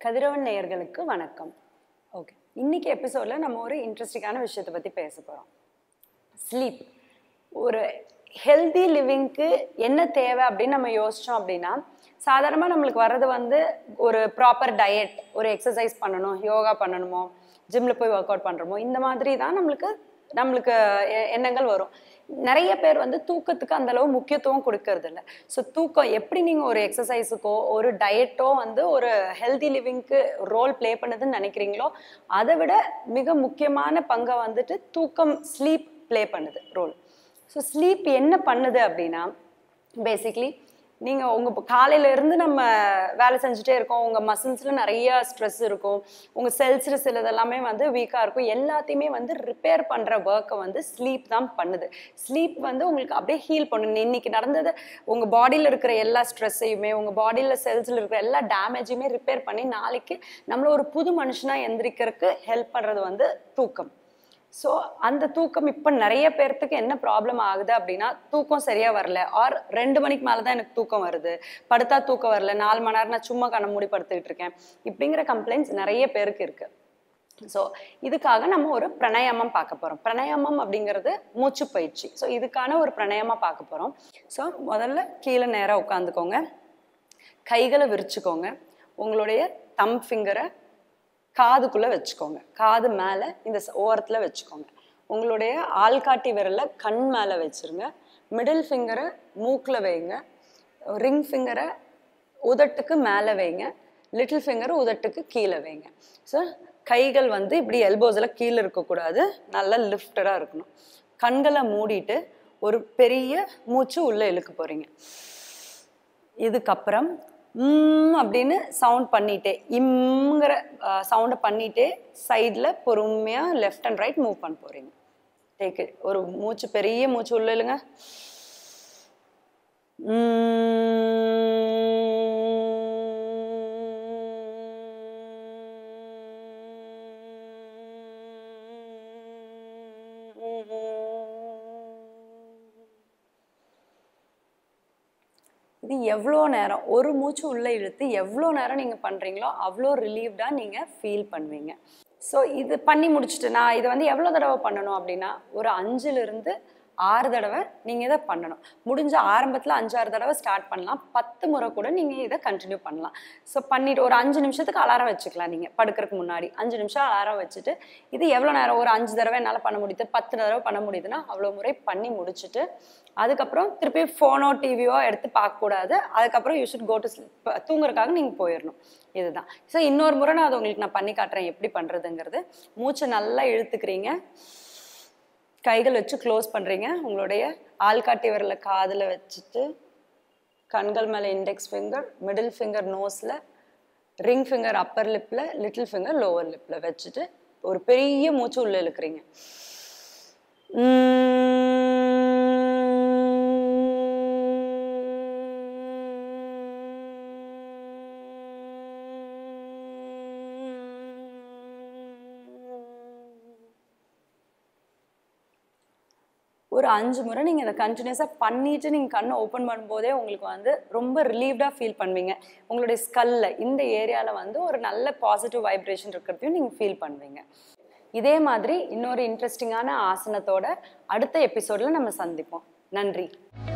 கதிரவன் நேயர்களுக்கு வணக்கம் ஓகே இன்னைக்கு எபிசோடில் நம்ம ஒரு இன்ட்ரெஸ்டிங்கான விஷயத்தை பற்றி பேச போகிறோம் ஸ்லீப் ஒரு ஹெல்தி லிவிங்க்கு என்ன தேவை அப்படின்னு நம்ம யோசிச்சோம் அப்படின்னா சாதாரணமாக நம்மளுக்கு வர்றது வந்து ஒரு ப்ராப்பர் டயட் ஒரு எக்ஸசைஸ் பண்ணணும் யோகா பண்ணணுமோ ஜிம்மில் போய் ஒர்க் அவுட் பண்ணுறோமோ இந்த மாதிரி தான் நம்மளுக்கு நம்மளுக்கு எ- எண்ணங்கள் வரும் நிறைய பேர் வந்து தூக்கத்துக்கு அந்த அளவு முக்கியத்துவம் கொடுக்கறது இல்ல ஸோ தூக்கம் எப்படி நீங்கள் ஒரு எக்ஸசைஸுக்கோ ஒரு டயட்டோ வந்து ஒரு ஹெல்தி லிவிங்க்கு ரோல் ப்ளே பண்ணுதுன்னு நினைக்கிறீங்களோ அதை விட மிக முக்கியமான பங்கை வந்துட்டு தூக்கம் ஸ்லீப் ப்ளே பண்ணுது ரோல் ஸோ ஸ்லீப் என்ன பண்ணுது அப்படின்னா பேசிக்லி நீங்கள் உங்கள் காலையில இருந்து நம்ம வேலை செஞ்சுட்டே இருக்கோம் உங்கள் மசில்ஸில் நிறைய ஸ்ட்ரெஸ் இருக்கும் உங்கள் செல்ஸில் சிலது எல்லாமே வந்து வீக்காக இருக்கும் எல்லாத்தையுமே வந்து ரிப்பேர் பண்ணுற ஒர்க்கை வந்து ஸ்லீப் தான் பண்ணுது ஸ்லீப் வந்து உங்களுக்கு அப்படியே ஹீல் பண்ணும் இன்னைக்கு நடந்தது உங்கள் பாடியில் இருக்கிற எல்லா ஸ்ட்ரெஸ்ஸையுமே உங்கள் பாடியில் செல்ஸில் இருக்கிற எல்லா டேமேஜையுமே ரிப்பேர் பண்ணி நாளைக்கு நம்மள ஒரு புது மனுஷனாக எந்திரிக்கிறதுக்கு ஹெல்ப் பண்ணுறது வந்து தூக்கம் ஸோ அந்த தூக்கம் இப்போ நிறைய பேர்த்துக்கு என்ன ப்ராப்ளம் ஆகுது அப்படின்னா தூக்கம் சரியா வரல ஆர் ரெண்டு மணிக்கு மேலே தான் எனக்கு தூக்கம் வருது படுத்தா தூக்கம் வரல நாலு மணி நேரம் நான் சும்மா கண்ண மூடி படுத்துக்கிட்டு இருக்கேன் இப்படிங்கிற கம்ப்ளைண்ட்ஸ் நிறைய பேருக்கு இருக்கு ஸோ இதுக்காக நம்ம ஒரு பிரணயாமம் பார்க்க போகிறோம் பிரணயாமம் அப்படிங்கிறது மூச்சு பயிற்சி ஸோ இதுக்கான ஒரு பிரணயமா பார்க்க போகிறோம் ஸோ முதல்ல கீழே நேராக உட்காந்துக்கோங்க கைகளை விரிச்சுக்கோங்க உங்களுடைய தம் ஃபிங்கரை காதுக்குள்ள வச்சுக்கோங்க காது மேலே இந்த ஸ்- ஓரத்துல வச்சுக்கோங்க உங்களுடைய ஆள்காட்டி விரலை கண் மேலே வச்சிருங்க மிடில் ஃபிங்கரை மூக்கில் வைங்க ரிங் ஃபிங்கரை உதட்டுக்கு மேலே வைங்க லிட்டில் ஃபிங்கரை உதட்டுக்கு கீழே வைங்க ஸோ கைகள் வந்து இப்படி எல்போஸில் கீழே இருக்கக்கூடாது நல்லா லிஃப்டடாக இருக்கணும் கண்களை மூடிட்டு ஒரு பெரிய மூச்சு உள்ளே இழுக்க போகிறீங்க இதுக்கப்புறம் ம் அப்படின்னு சவுண்ட் பண்ணிட்டே இம்ங்கிற சவுண்டை பண்ணிட்டே சைடில் பொறுமையாக லெஃப்ட் அண்ட் ரைட் மூவ் பண்ண போகிறீங்க டேக் ஒரு மூச்சு பெரிய மூச்சு உள்ள இழுங்க இது எவ்வளோ நேரம் ஒரு மூச்சு உள்ளே இழுத்து எவ்வளோ நேரம் நீங்கள் பண்ணுறீங்களோ அவ்வளோ ரிலீவ்டாக நீங்கள் ஃபீல் பண்ணுவீங்க ஸோ இது பண்ணி முடிச்சுட்டு நான் இதை வந்து எவ்வளோ தடவை பண்ணணும் அப்படின்னா ஒரு அஞ்சுலேருந்து ஆறு தடவை நீங்கள் இதை பண்ணணும் முடிஞ்ச ஆரம்பத்தில் அஞ்சாறு தடவை ஸ்டார்ட் பண்ணலாம் பத்து முறை கூட நீங்கள் இதை கண்டினியூ பண்ணலாம் ஸோ பண்ணிட்டு ஒரு அஞ்சு நிமிஷத்துக்கு அலாரம் வச்சுக்கலாம் நீங்கள் படுக்கிறதுக்கு முன்னாடி அஞ்சு நிமிஷம் அலாரம் வச்சுட்டு இது எவ்வளோ நேரம் ஒரு அஞ்சு தடவை என்னால் பண்ண முடியுது பத்து தடவை பண்ண முடியுதுன்னா அவ்வளோ முறை பண்ணி முடிச்சுட்டு அதுக்கப்புறம் திருப்பி ஃபோனோ டிவியோ எடுத்து பார்க்கக்கூடாது அதுக்கப்புறம் you should go to sleep தூங்குறதுக்காக நீங்கள் போயிடணும் இதுதான் ஸோ இன்னொரு முறை நான் அதை உங்களுக்கு நான் பண்ணி காட்டுறேன் எப்படி பண்ணுறதுங்கிறது மூச்சை நல்லா இழுத்துக்கிறீங்க கைகள் வச்சு க்ளோஸ் பண்ணுறீங்க உங்களுடைய ஆள்காட்டி விரலை காதில் வச்சுட்டு கண்கள் மேலே இண்டெக்ஸ் ஃபிங்கர் மிடில் ஃபிங்கர் நோஸில் ரிங் ஃபிங்கர் அப்பர் லிப்பில் லிட்டில் ஃபிங்கர் லோவர் லிப்பில் வச்சுட்டு ஒரு பெரிய மூச்சு உள்ளே இழுக்கிறீங்க ஒரு அஞ்சு முறை நீங்கள் இதை கண்டினியூஸாக பண்ணிட்டு நீங்கள் கண்ணை ஓப்பன் பண்ணும்போதே உங்களுக்கு வந்து ரொம்ப ரிலீவ்டாக ஃபீல் பண்ணுவீங்க உங்களுடைய ஸ்கல்ல இந்த ஏரியாவில் வந்து ஒரு நல்ல பாசிட்டிவ் வைப்ரேஷன் இருக்கிறதையும் நீங்கள் ஃபீல் பண்ணுவீங்க இதே மாதிரி இன்னொரு இன்ட்ரெஸ்டிங்கான ஆசனத்தோட அடுத்த எபிசோடில் நம்ம சந்திப்போம் நன்றி